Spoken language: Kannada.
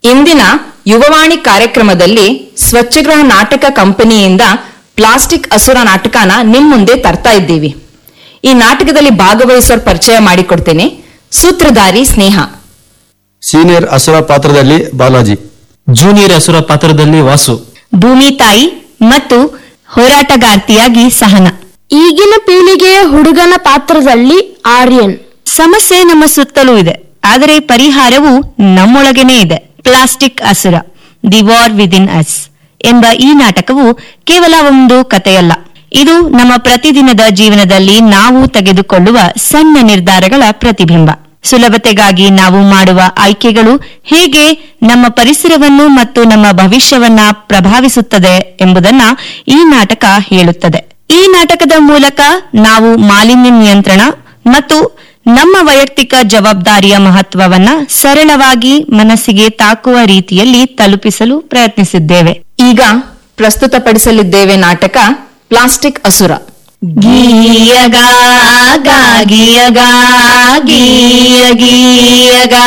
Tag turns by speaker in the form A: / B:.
A: ಇಂದಿನ ಯುವವಾಣಿ ಕಾರ್ಯಕ್ರಮದಲ್ಲಿ ಸ್ವಚ್ಛಗೃಹ ನಾಟಕ ಕಂಪನಿಯಿಂದ ಪ್ಲಾಸ್ಟಿಕ್ ಅಸುರ ನಾಟಕನ ನಿಮ್ ಮುಂದೆ ತರ್ತಾ ಇದ್ದೀವಿ ಈ ನಾಟಕದಲ್ಲಿ ಭಾಗವಹಿಸೋರ್ ಪರಿಚಯ ಮಾಡಿಕೊಡ್ತೇನೆ ಸೂತ್ರಧಾರಿ ಸ್ನೇಹ
B: ಸೀನಿಯರ್ ಅಸುರ ಪಾತ್ರದಲ್ಲಿ ಬಾಲಾಜಿ
C: ಜೂನಿಯರ್ ಅಸುರ ಪಾತ್ರದಲ್ಲಿ ವಾಸು
D: ಭೂಮಿ ತಾಯಿ ಮತ್ತು ಹೋರಾಟಗಾರ್ತಿಯಾಗಿ ಸಹನ
E: ಈಗಿನ ಪೀಳಿಗೆಯ ಹುಡುಗನ ಪಾತ್ರದಲ್ಲಿ ಆರ್ಯನ್
D: ಸಮಸ್ಯೆ ನಮ್ಮ ಸುತ್ತಲೂ ಇದೆ ಆದರೆ ಪರಿಹಾರವು ನಮ್ಮೊಳಗೇನೆ ಇದೆ ಪ್ಲಾಸ್ಟಿಕ್ ಅಸುರ ದಿ ವಾರ್ ವಿದಿನ್ ಅಸ್ ಎಂಬ ಈ ನಾಟಕವು ಕೇವಲ ಒಂದು ಕಥೆಯಲ್ಲ ಇದು ನಮ್ಮ ಪ್ರತಿದಿನದ ಜೀವನದಲ್ಲಿ ನಾವು ತೆಗೆದುಕೊಳ್ಳುವ ಸಣ್ಣ ನಿರ್ಧಾರಗಳ ಪ್ರತಿಬಿಂಬ ಸುಲಭತೆಗಾಗಿ ನಾವು ಮಾಡುವ ಆಯ್ಕೆಗಳು ಹೇಗೆ ನಮ್ಮ ಪರಿಸರವನ್ನು ಮತ್ತು ನಮ್ಮ ಭವಿಷ್ಯವನ್ನ ಪ್ರಭಾವಿಸುತ್ತದೆ ಎಂಬುದನ್ನ ಈ ನಾಟಕ ಹೇಳುತ್ತದೆ ಈ ನಾಟಕದ ಮೂಲಕ ನಾವು ಮಾಲಿನ್ಯ ನಿಯಂತ್ರಣ ಮತ್ತು ನಮ್ಮ ವೈಯಕ್ತಿಕ ಜವಾಬ್ದಾರಿಯ ಮಹತ್ವವನ್ನ ಸರಳವಾಗಿ ಮನಸ್ಸಿಗೆ ತಾಕುವ ರೀತಿಯಲ್ಲಿ ತಲುಪಿಸಲು ಪ್ರಯತ್ನಿಸಿದ್ದೇವೆ
A: ಈಗ ಪ್ರಸ್ತುತಪಡಿಸಲಿದ್ದೇವೆ ನಾಟಕ ಪ್ಲಾಸ್ಟಿಕ್ ಅಸುರ
D: ಗೀಯಗ ಗೀಯಗ ಗೀಯ ಗೀಯಗ